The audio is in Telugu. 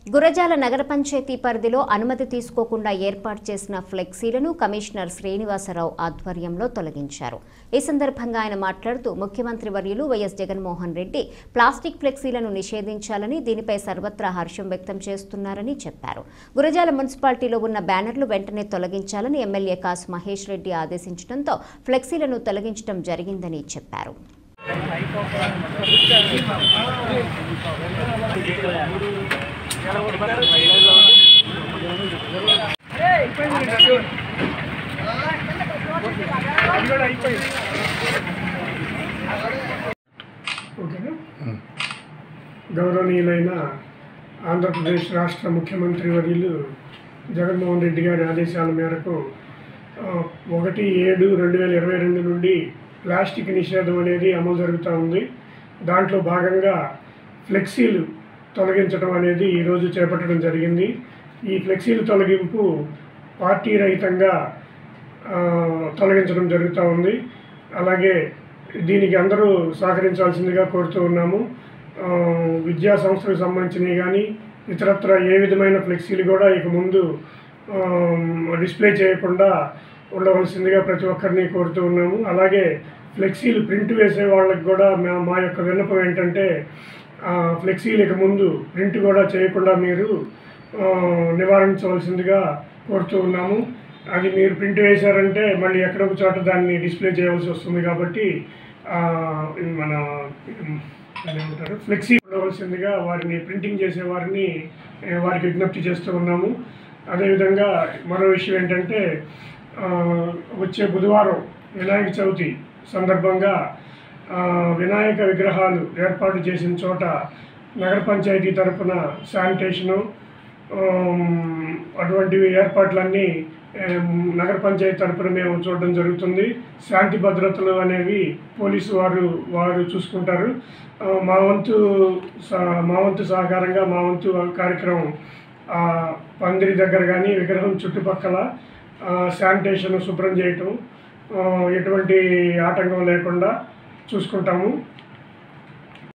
గురజాల నగర పంచాయతీ పరిధిలో అనుమతి తీసుకోకుండా ఏర్పాటు చేసిన ఫ్లెక్సీలను కమిషనర్ శ్రీనివాసరావు ఆధ్వర్యంలో తొలగించారు ఈ సందర్భంగా ఆయన మాట్లాడుతూ ముఖ్యమంత్రి వర్యులు వైఎస్ జగన్మోహన్ రెడ్డి ప్లాస్టిక్ ఫ్లెక్సీలను నిషేధించాలని దీనిపై సర్వత్రా హర్షం వ్యక్తం చేస్తున్నారని చెప్పారు గురజాల మున్సిపాలిటీలో ఉన్న బ్యానర్లు వెంటనే తొలగించాలని ఎమ్మెల్యే కాసు మహేష్ రెడ్డి ఆదేశించడంతో ఫ్లెక్సీలను తొలగించడం జరిగిందని చెప్పారు ఓకేనా గౌరవనీయులైన ఆంధ్రప్రదేశ్ రాష్ట్ర ముఖ్యమంత్రి వర్యులు జగన్మోహన్ రెడ్డి గారి ఆదేశాల మేరకు ఆ, ఒకటి ఏడు రెండు వేల ఇరవై రెండు నుండి ప్లాస్టిక్ నిషేధం అనేది అమలు జరుగుతూ ఉంది దాంట్లో భాగంగా ఫ్లెక్సీలు తొలగించడం అనేది ఈరోజు చేపట్టడం జరిగింది ఈ ఫ్లెక్సీల తొలగింపు పార్టీ రహితంగా ఆ, తొలగించడం జరుగుతూ ఉంది అలాగే దీనికి అందరూ సహకరించాల్సిందిగా కోరుతూ ఉన్నాము ఆ, విద్యా సంస్థలకు సంబంధించినవి కానీ ఇతరత్ర ఏ విధమైన ఫ్లెక్సీలు కూడా ఇక ముందు ఆ, డిస్ప్లే చేయకుండా ఉండవలసిందిగా ప్రతి ఒక్కరిని కోరుతూ ఉన్నాము అలాగే ఫ్లెక్సీలు ప్రింట్ వేసే వాళ్ళకి కూడా మా మా యొక్క విన్నపం ఏంటంటే ఆ, ఫ్లెక్సీలు ఇక ముందు ప్రింట్ కూడా చేయకుండా మీరు ఆ, నివారించవలసిందిగా కోరుతూ ఉన్నాము అది మీరు ప్రింట్ వేశారంటే మళ్ళీ ఎక్కడో ఒక చోట దాన్ని డిస్ప్లే చేయవలసి వస్తుంది కాబట్టి ఆ, మన ఏమంటారు ఫ్లెక్సీ ఉండవలసిందిగా వారిని ప్రింటింగ్ చేసే వారిని ఏ, వారికి విజ్ఞప్తి చేస్తూ ఉన్నాము అదేవిధంగా మరో విషయం ఏంటంటే ఆ, వచ్చే బుధవారం వినాయక చవితి సందర్భంగా ఆ, వినాయక విగ్రహాలు ఏర్పాటు చేసిన చోట నగర పంచాయతీ తరపున శానిటేషను ఆమ్, అటువంటివి ఏర్పాట్లన్నీ ఏం, నగర పంచాయతీ తరపున మేము చూడడం జరుగుతుంది శాంతి భద్రతలు అనేవి పోలీసు వారు వారు చూసుకుంటారు ఆ, మా వంతు స- మా వంతు సహకారంగా మా వంతు కార్యక్రమం ఆ, పందిరి దగ్గర కానీ విగ్రహం చుట్టుపక్కల ఆ, శానిటేషన్ శుభ్రం చేయటం ఆ, ఎటువంటి ఆటంకం లేకుండా చూసుకుంటాము